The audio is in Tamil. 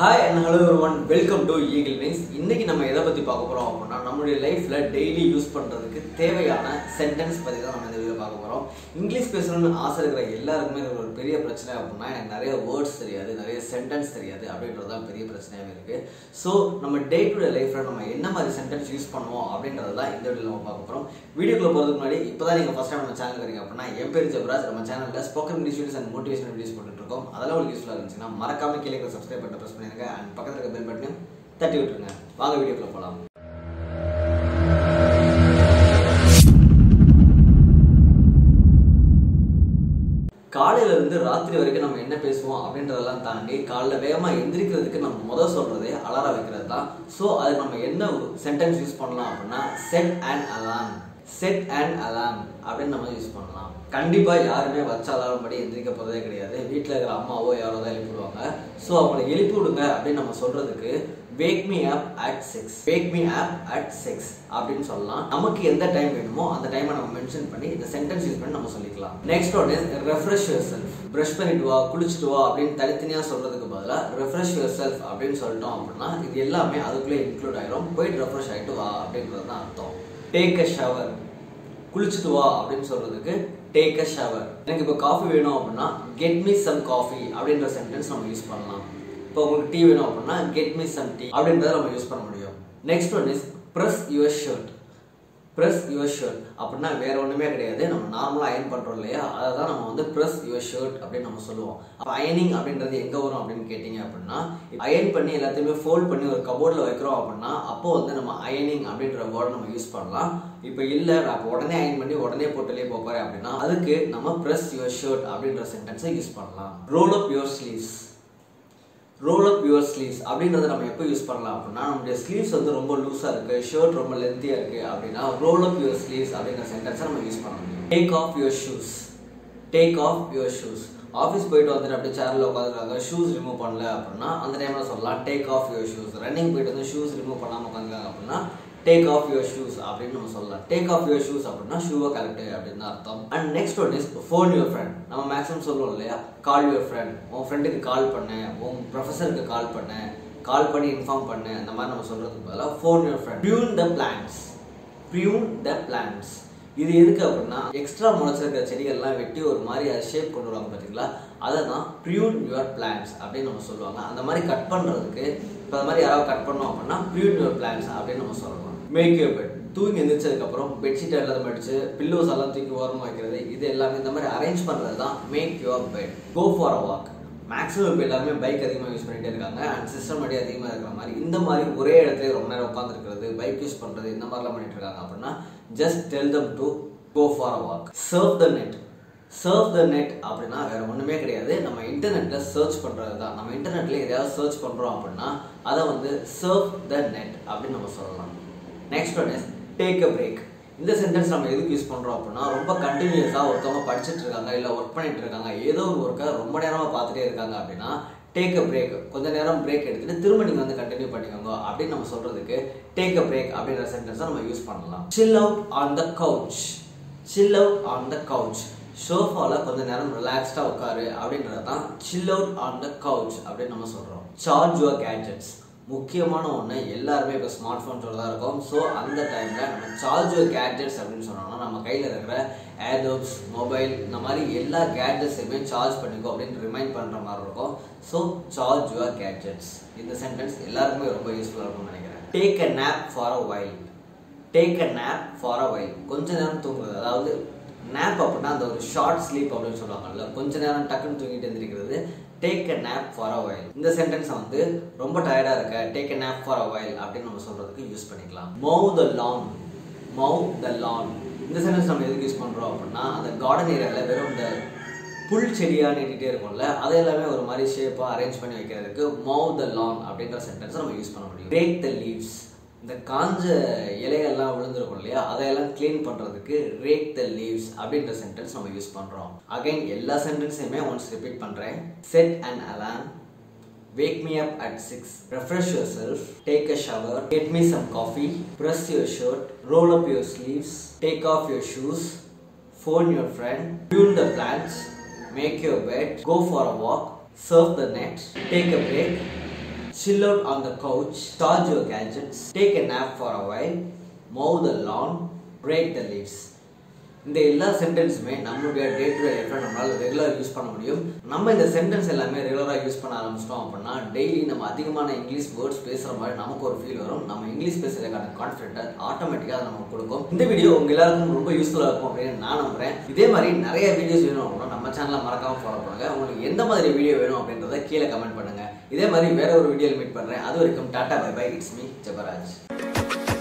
Hi and hello one welcome to Eagle Wings இன்னைக்கு நம்ம எதை பற்றி பார்க்க போகிறோம் அப்படின்னா நம்மளுடைய லைஃப்பில் டெய்லி யூஸ் பண்ணுறதுக்கு தேவையான சென்டென்ஸ் பற்றி தான் நம்ம இந்த வீடியோ பார்க்க போகிறோம் இங்கிலீஷ் பேசணும்னு ஆசை இருக்கிற எல்லாருக்குமே இது ஒரு பெரிய பிரச்சனை அப்படின்னா எனக்கு நிறைய வேர்ட்ஸ் தெரியாது நிறைய சென்டென்ஸ் தெரியாது அப்படின்றது தான் பெரிய பிரச்சனையாகவே இருக்குது ஸோ நம்ம டே டு டே லைஃப்பில் நம்ம என்ன மாதிரி சென்டென்ஸ் யூஸ் பண்ணுவோம் அப்படின்றது தான் இந்த வீடியோ நம்ம பார்க்க போகிறோம் வீடியோக்குள்ள போகிறதுக்கு முன்னாடி இப்போ தான் நீங்கள் ஃபஸ்ட் டைம் நம்ம சேனல் வரீங்க அப்படின்னா என் பேர் ஜெபராஜ் நம்ம சேனலில் spoken English videos and motivation videos போட்டுட்டு இருக்கோம் அதெல்லாம் உங்களுக்கு யூஸ்ஃபுல்லாக இருந்துச்சுன்னா மறக்காம கீழே சப்ஸ்கிரைப் பட்டன் ப்ரெஸ் பண்ணிருங்க அண்ட் பக்கத்தில் இருக்க பெல் பட்டனையும் தட்டி விட்டுருங்க வாங்க வீடியோக்குள்ள போகலாம் காலையில இருந்து ராத்திரி வரைக்கும் நம்ம என்ன பேசுவோம் அப்படின்றதெல்லாம் தாண்டி காலைல வேகமா எந்திரிக்கிறதுக்கு நம்ம முதல் சொல்றதே அலாரம் வைக்கிறது தான் ஸோ அதுக்கு நம்ம என்ன சென்டென்ஸ் யூஸ் பண்ணலாம் அப்படின்னா set and alarm set and alarm அப்படின்னு நம்ம யூஸ் பண்ணலாம் கண்டிப்பா யாருமே வச்ச அலாரம் படி எந்திரிக்க போறதே கிடையாது வீட்டில் இருக்கிற அம்மாவோ யாரோ தான் எழுப்பி விடுவாங்க ஸோ அவங்களை எழுப்பி விடுங்க அப்படின்னு நம்ம சொல்றதுக்கு wake me up at six wake me up at six அப்படின்னு சொல்லலாம் நமக்கு எந்த டைம் வேணுமோ அந்த டைமை நம்ம மென்ஷன் பண்ணி இந்த சென்டென்ஸ் யூஸ் பண்ணி நம்ம சொல்லிக்கலாம் next one is refresh yourself brush பண்ணிட்டு வா குளிச்சுட்டு வா அப்படின்னு தனித்தனியாக சொல்றதுக்கு பதிலாக ரெஃப்ரெஷ் யுவர் செல்ஃப் அப்படின்னு சொல்லிட்டோம் அப்படின்னா இது எல்லாமே அதுக்குள்ளே இன்க்ளூட் ஆயிரும் போயிட்டு ரெஃப்ரெஷ் ஆயிட்டு வா அப்படின்றது தான் அர்த்தம் டேக் அ ஷவர் குளிச்சுட்டு வா அப்படின்னு சொல்றதுக்கு டேக் அ ஷவர் எனக்கு இப்போ காஃபி வேணும் அப்படின்னா கெட் மீ சம் காஃபி அப்படின்ற சென்டென்ஸ் நம்ம யூஸ் பண்ணலாம் இப்போ உங்களுக்கு டீ வேணும் அப்படின்னா கெட் மீ சம் டீ அப்படின்றத நம்ம யூஸ் பண்ண முடியும் next one is press your shirt press your shirt அப்படின்னா வேற ஒன்றுமே கிடையாது நம்ம நார்மலாக அயன் பண்ணுறோம் இல்லையா அதை தான் நம்ம வந்து ப்ரெஸ் யுவர் ஷர்ட் அப்படின்னு நம்ம சொல்லுவோம் அப்போ அயனிங் அப்படின்றது எங்கே வரும் அப்படின்னு கேட்டிங்க அப்படின்னா அயன் பண்ணி எல்லாத்தையுமே ஃபோல்ட் பண்ணி ஒரு கபோர்டில் வைக்கிறோம் அப்படின்னா அப்போ வந்து நம்ம அயனிங் அப்படின்ற வேர்டு நம்ம யூஸ் பண்ணலாம் இப்போ இல்லை நான் இப்போ உடனே அயன் பண்ணி உடனே போட்டுலேயே போகிறேன் அப்படின்னா அதுக்கு நம்ம ப்ரெஸ் யுவர் ஷர்ட் அப்படின்ற சென்டென்ஸை யூஸ் பண்ணலாம் roll up your sleeves roll up your sleeves அப்படின்றத நம்ம எப்போ யூஸ் பண்ணலாம் அப்படின்னா நம்மளுடைய ஸ்லீவ்ஸ் வந்து ரொம்ப லூஸாக இருக்கு ஷர்ட் ரொம்ப லென்த்தியாக இருக்கு அப்படின்னா ரோல் அப் யுவர் ஸ்லீவ்ஸ் அப்படிங்கிற சென்டென்ஸை நம்ம யூஸ் பண்ண முடியும் take off your shoes take off your shoes office போயிட்டு வந்துட்டு அப்படியே சேரில் உட்காந்துருக்காங்க ஷூஸ் ரிமூவ் பண்ணல அப்படின்னா அந்த டைமில் சொல்லலாம் take off your shoes running போயிட்டு வந்து ஷூஸ் ரிமூவ் பண்ணாமல் உட்காந்துருக்காங்க அப்படின்னா டேக் ஆஃப் யுவர் ஷூஸ் அப்படின்னு நம்ம சொல்லலாம் டேக் ஆஃப் யுவர் ஷூஸ் அப்படின்னா ஷூவை கரெக்டு அப்படின்னு தான் அர்த்தம் and next one is phone your friend நம்ம மேக்ஸிமம் சொல்லுவோம் இல்லையா கால் யுவர் ஃப்ரெண்ட் உன் ஃப்ரெண்டுக்கு கால் பண்ணேன் உன் ப்ரொஃபஸருக்கு கால் பண்ணேன் கால் பண்ணி இன்ஃபார்ம் பண்ணு அந்த மாதிரி நம்ம சொல்றதுக்கு பதிலாக phone your friend prune the plans prune the plans இது எதுக்கு அப்படின்னா எக்ஸ்ட்ரா முளைச்சிருக்கிற செடிகள்லாம் வெட்டி ஒரு மாதிரி அதை ஷேப் கொண்டு வருவாங்க பார்த்தீங்களா அதை தான் ப்ரியூன் யுவர் பிளான்ஸ் அப்படின்னு நம்ம சொல்லுவாங்க அந்த மாதிரி கட் பண்ணுறதுக்கு இப்போ அந்த மாதிரி யாராவது கட் பண்ணோம் அப்படின்னா ப்ரியூன் யுவர் பிளான்ஸ் அப்படின்னு நம்ம சொல்லலாம் மேக் யூர் பெட் தூங்கி எந்திரிச்சதுக்கப்புறம் பெட்ஷீட் எல்லாம் மடிச்சு பில்லோஸ் எல்லாம் தூக்கி ஓரமாக வைக்கிறது இது எல்லாமே இந்த மாதிரி அரேஞ்ச் பண்ணுறது தான் make your bed go for a walk maximum இப்போ எல்லாருமே பைக் அதிகமாக யூஸ் பண்ணிட்டே இருக்காங்க அண்ட் சிஸ்டம் அடி அதிகமாக இருக்கிற மாதிரி இந்த மாதிரி ஒரே இடத்துல ரொம்ப நேரம் உட்காந்துருக்கிறது பைக் யூஸ் பண்ணுறது இந்த மாதிரிலாம் பண்ணிட்டு இருக்காங்க அப்படின்னா just tell them to go for a walk surf the net surf the net அப்படின்னா வேற ஒன்றுமே கிடையாது நம்ம இன்டர்நெட்ல சர்ச் பண்ணுறது தான் நம்ம இன்டர்நெட்ல எதையாவது சர்ச் பண்ணுறோம் அப்படின்னா அதை வந்து சர்வ் த நெட் அப்படின்னு நம்ம சொல்லலாம் next one is take a break இந்த சென்டென்ஸ் நம்ம எதுக்கு யூஸ் பண்ணுறோம் அப்படின்னா ரொம்ப கண்டினியூஸாக ஒருத்தவங்க படிச்சுட்டு இருக்காங்க இல்லை ஒர்க் பண்ணிட்டு இருக்காங்க ஏதோ ஒரு ஒர்க்கை ரொம்ப நேரமாக பார்த்துட்டே இருக்காங்க அப்படின்னா டேக் அ பிரேக் கொஞ்ச நேரம் பிரேக் எடுத்துட்டு திரும்ப நீங்கள் வந்து கண்டினியூ பண்ணிக்கோங்க அப்படின்னு நம்ம சொல்றதுக்கு டேக் அ பிரேக் அப்படின்ற சென்டென்ஸை நம்ம யூஸ் பண்ணலாம் chill out on the couch chill out on the couch ஷோஃபாவில் கொஞ்ச நேரம் ரிலாக்ஸ்டாக உட்காரு அப்படின்றது தான் chill out on the couch அப்படின்னு நம்ம சொல்கிறோம் சார்ஜ் யுவர் கேட்ஜெட்ஸ் முக்கியமான ஒன்று எல்லாருமே இப்போ ஸ்மார்ட் ஃபோன்ஸோட தான் இருக்கும் ஸோ அந்த டைமில் நம்ம சார்ஜ் யுவர் கேட்ஜெட்ஸ் அப்படின்னு சொன்னோம்னா நம்ம கையில் இருக்கிற ஏர்டோப்ஸ் மொபைல் இந்த மாதிரி எல்லா கேட்ஜெட்ஸையுமே சார்ஜ் பண்ணிக்கோ அப்படின்னு ரிமைண்ட் பண்ணுற மாதிரி இருக்கும் ஸோ சார்ஜ் யுவர் கேட்ஜெட்ஸ் இந்த சென்டென்ஸ் எல்லாருக்குமே ரொம்ப யூஸ்ஃபுல்லாக இருக்கும்னு நினைக்கிறேன் take a nap for a while take a nap for a while கொஞ்ச நேரம் தூங்குறது அதாவது நேப் அப்படின்னா அந்த ஒரு ஷார்ட் ஸ்லீப் அப்படின்னு சொல்லுவாங்கல்ல கொஞ்ச நேரம் டக்குன்னு தூங்கிட்டு எழுந்திருக்கிறது take a nap for a while இந்த சென்டென்ஸை வந்து ரொம்ப டயர்டாக இருக்க take a nap for a while அப்படின்னு நம்ம சொல்றதுக்கு யூஸ் பண்ணிக்கலாம் மௌ த லான் மௌ த லான் இந்த சென்டென்ஸ் நம்ம எதுக்கு யூஸ் பண்ணுறோம் அப்படின்னா அந்த கார்டன் ஏரியாவில் வெறும் இந்த புல் செடியாக நீட்டிகிட்டே இருக்கும்ல அதை எல்லாமே ஒரு மாதிரி ஷேப்பாக அரேஞ்ச் பண்ணி வைக்கிறதுக்கு மௌ த லான் அப்படின்ற சென்டென்ஸை நம்ம யூஸ் பண்ண முடியும் பிரேக் த லீவ்ஸ் இந்த காஞ்ச இலையெல்லாம் விழுந்திருக்கும் இல்லையா அதையெல்லாம் க்ளீன் பண்ணுறதுக்கு ரேக் த லீவ்ஸ் அப்படின்ற சென்டென்ஸ் நம்ம யூஸ் பண்ணுறோம் அகைன் எல்லா சென்டென்ஸையுமே ஒன்ஸ் ரிப்பீட் பண்ணுறேன் set and alarm wake me up at six refresh yourself take a shower get me some coffee press your shirt roll up your sleeves take off your shoes phone your friend, tune the plants, make your bed, go for a walk, surf the net, take a break, chill out on the couch, charge your gadgets, take a nap for a while, mow the lawn, break the leaves. இந்த எல்லா சென்டென்ஸுமே நம்மளுடைய டே டு டே லைஃப்பில் நம்மளால் ரெகுலராக யூஸ் பண்ண முடியும் நம்ம இந்த சென்டென்ஸ் எல்லாமே ரெகுலராக யூஸ் பண்ண ஆரம்பிச்சிட்டோம் அப்படின்னா டெய்லி நம்ம அதிகமான இங்கிலீஷ் வேர்ட்ஸ் பேசுகிற மாதிரி நமக்கு ஒரு ஃபீல் வரும் நம்ம இங்கிலீஷ் பேசுறதுக்கான கான்ஃபிடென்ட் ஆட்டோமேட்டிக்காக அதை நமக்கு கொடுக்கும் இந்த வீடியோ உங்க எல்லாருக்கும் ரொம்ப யூஸ்ஃபுல்லாக இருக்கும் அப்படின்னு நான் நம்புறேன் இதே மாதிரி நிறைய வீடியோஸ் வேணும் அப்படின்னா நம்ம சேனலை மறக்காம ஃபாலோ பண்ணுங்க உங்களுக்கு எந்த மாதிரி வீடியோ வேணும் அப்படின்றத கீழே கமெண்ட் பண்ணுங்க இதே மாதிரி வேற ஒரு வீடியோவில் மீட் பண்றேன் அது வரைக்கும் tata bye bye it's me Jebaraj